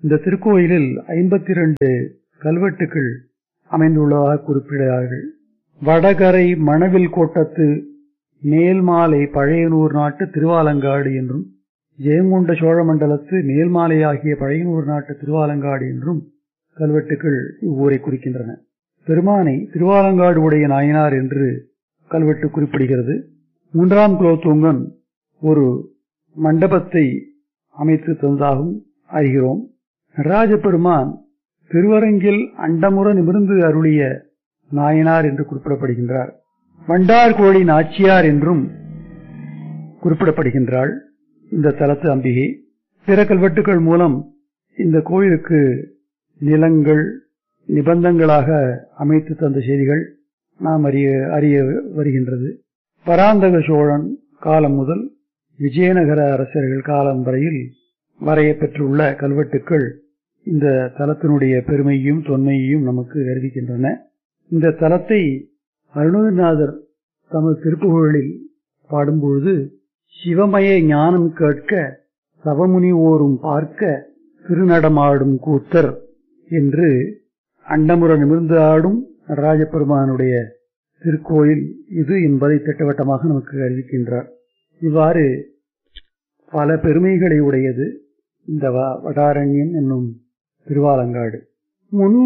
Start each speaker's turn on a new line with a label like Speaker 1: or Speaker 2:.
Speaker 1: இந்த திருக்கோயிலில் ஐம்பத்தி இரண்டு கல்வெட்டுகள் அமைந்துள்ளதாக குறிப்பிடுகிறார்கள் வடகரை மணவில் கோட்டத்து மேல்மாலை பழையனூர் நாட்டு திருவாலங்காடு என்றும் ஜெயங்கொண்ட சோழ மண்டலத்து மேல்மாலை ஆகிய பழையனூர் நாட்டு திருவாலங்காடு என்றும் கல்வெட்டுகள் இவ்வூரை குறிக்கின்றன பெருமானை திருவாலங்காடு உடைய நாயனார் என்று கல்வெட்டு குறிப்பிடுகிறது மூன்றாம் குலோத்துங்கன் ஒரு மண்டபத்தை அமைத்து தந்ததாகவும் அறிகிறோம் நடராஜ பெருமான் திருவரங்கில் அண்டமுற நிமிர்ந்து அருளிய நாயனார் என்று குறிப்பிடப்படுகின்றார் வண்டார் கோழி நாச்சியார் என்றும் குறிப்பிடப்படுகின்றாள் இந்த தலத்து அம்பிகை பிற கல்வெட்டுகள் மூலம் இந்த கோயிலுக்கு நிலங்கள் நிபந்தங்களாக அமைத்து தந்த செய்திகள் நாம் அறிய அறிய வருகின்றது பராந்தக சோழன் காலம் முதல் விஜயநகர அரசர்கள் காலம் வரையில் வரைய பெற்றுள்ள கல்வெட்டுக்கள் இந்த தலத்தினுடைய பெருமையையும் தொன்மையையும் நமக்கு அறிவிக்கின்றன இந்த தலத்தை அருணகிரிநாதர் தமது திருப்புகழில் பாடும்பொழுது சிவமய ஞானம் கேட்க சவமுனி ஓரும் பார்க்க திருநடமாடும் கூத்தர் என்று அண்டமுற நிமிர்ந்து ஆடும் நடராஜ பெருமானுடைய திருக்கோயில் இது என்பதை திட்டவட்டமாக நமக்கு அறிவிக்கின்றார் இவ்வாறு பல பெருமைகளை உடையது இந்த வடாரண்யம் என்னும் திருவாலங்காடு முன்